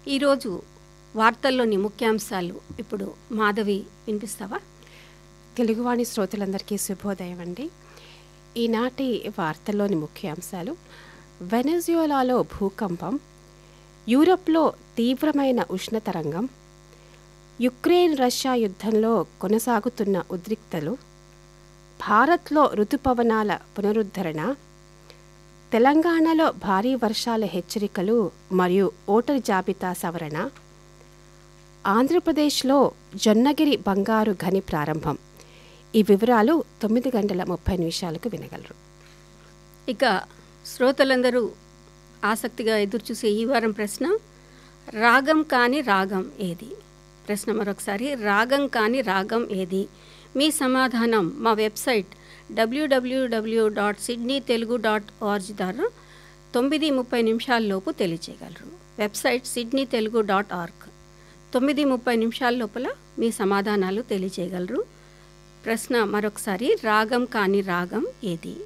ఈరోజు వార్తల్లోని ముఖ్యాంశాలు ఇప్పుడు మాధవి వినిపిస్తావా తెలుగువాణి శ్రోతలందరికీ శుభోదయం అండి ఈనాటి వార్తల్లోని ముఖ్యాంశాలు వెనెజుయలాలో భూకంపం యూరప్లో తీవ్రమైన ఉష్ణతరంగం యుక్రెయిన్ రష్యా యుద్ధంలో కొనసాగుతున్న ఉద్రిక్తలు భారత్లో ఋతుపవనాల పునరుద్ధరణ తెలంగాణలో భారీ వర్షాల హెచ్చరికలు మరియు ఓటరు జాబితా సవరణ ఆంధ్రప్రదేశ్లో జొన్నగిరి బంగారు గని ప్రారంభం ఈ వివరాలు తొమ్మిది గంటల ముప్పై నిమిషాలకు వినగలరు ఇక శ్రోతలందరూ ఆసక్తిగా ఎదురుచూసే ఈ వారం ప్రశ్న రాగం కాని రాగం ఏది ప్రశ్న మరొకసారి రాగం కాని రాగం ఏది మీ సమాధానం మా website W W W dot Sydney Telugu dot org ద్వారా తొమ్మిది ముప్పై నిమిషాల్లోపు తెలియజేయగలరు website Sydney Telugu dot org తొమ్మిది ముప్పై నిమిషాల లోపల మీ సమాధానాలు తెలియజేయగలరు ప్రశ్న మరొకసారి రాగం కాని రాగం ఏది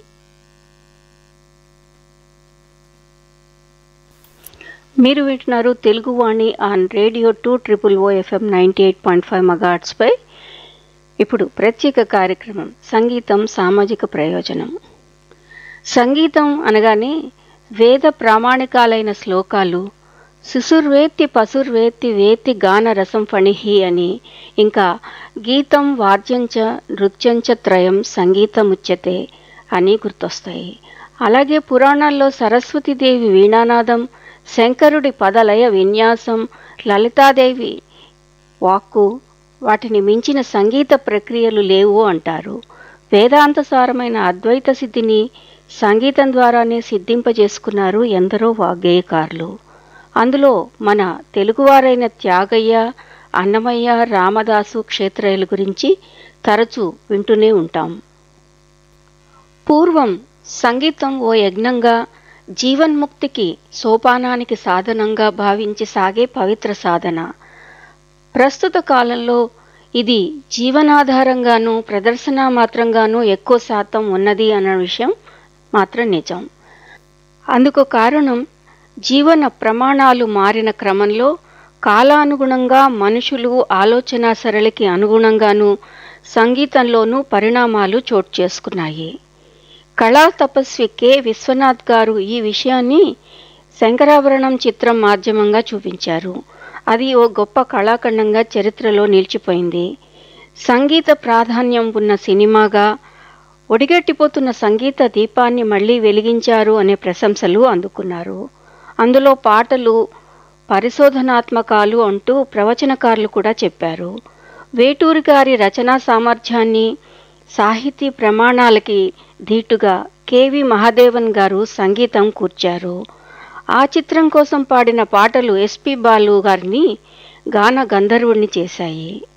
మీరు వింటున్నారు Telugu Vani on radio two triple O FM ninety eight point five మెగాట్స్పై ఇప్పుడు ప్రత్యేక కార్యక్రమం సంగీతం సామాజిక ప్రయోజనం సంగీతం అనగానే వేద ప్రామాణికాలైన శ్లోకాలు శిశుర్వేత్తి పశుర్వేత్తి వేత్తి గాన రసం ఫణిహి అని ఇంకా గీతం వాద్యంచ నృత్యంచ త్రయం సంగీతముచ్యతే అని గుర్తొస్తాయి అలాగే పురాణాల్లో సరస్వతీదేవి వీణానాదం శంకరుడి పదలయ విన్యాసం లలితాదేవి వాక్కు వాటిని మించిన సంగీత ప్రక్రియలు లేవు అంటారు వేదాంతసారమైన అద్వైత సిద్ధిని సంగీతం ద్వారానే సిద్ధింపజేసుకున్నారు ఎందరో వాగ్గేయకారులు అందులో మన తెలుగువారైన త్యాగయ్య అన్నమయ్య రామదాసు క్షేత్రయ్యల గురించి తరచూ వింటూనే ఉంటాం పూర్వం సంగీతం ఓ యజ్ఞంగా జీవన్ముక్తికి సోపానానికి సాధనంగా భావించి సాగే పవిత్ర సాధన ప్రస్తుత కాలంలో ఇది జీవనాధారంగానూ ప్రదర్శన మాత్రంగానూ ఎక్కువ శాతం ఉన్నది అన్న విషయం మాత్రం నిజం అందుకు కారణం జీవన ప్రమాణాలు మారిన క్రమంలో కాలానుగుణంగా మనుషులు ఆలోచన సరళికి అనుగుణంగానూ సంగీతంలోనూ పరిణామాలు చోటు చేసుకున్నాయి కళా తపస్వి కె విశ్వనాథ్ గారు ఈ విషయాన్ని శంకరాభరణం చిత్రం మాధ్యమంగా చూపించారు అది ఓ గొప్ప కళాఖండంగా చరిత్రలో నిలిచిపోయింది సంగీత ప్రాధాన్యం ఉన్న సినిమాగా ఒడిగట్టిపోతున్న సంగీత దీపాన్ని మళ్ళీ వెలిగించారు అనే ప్రశంసలు అందుకున్నారు అందులో పాటలు పరిశోధనాత్మకాలు అంటూ ప్రవచనకారులు కూడా చెప్పారు వేటూరి గారి రచనా సామర్థ్యాన్ని సాహితీ ప్రమాణాలకి ధీటుగా కేవి మహాదేవన్ గారు సంగీతం కూర్చారు ఆ చిత్రం కోసం పాడిన పాటలు ఎస్పి బాలు గారిని గాన గంధర్వుణ్ణి చేశాయి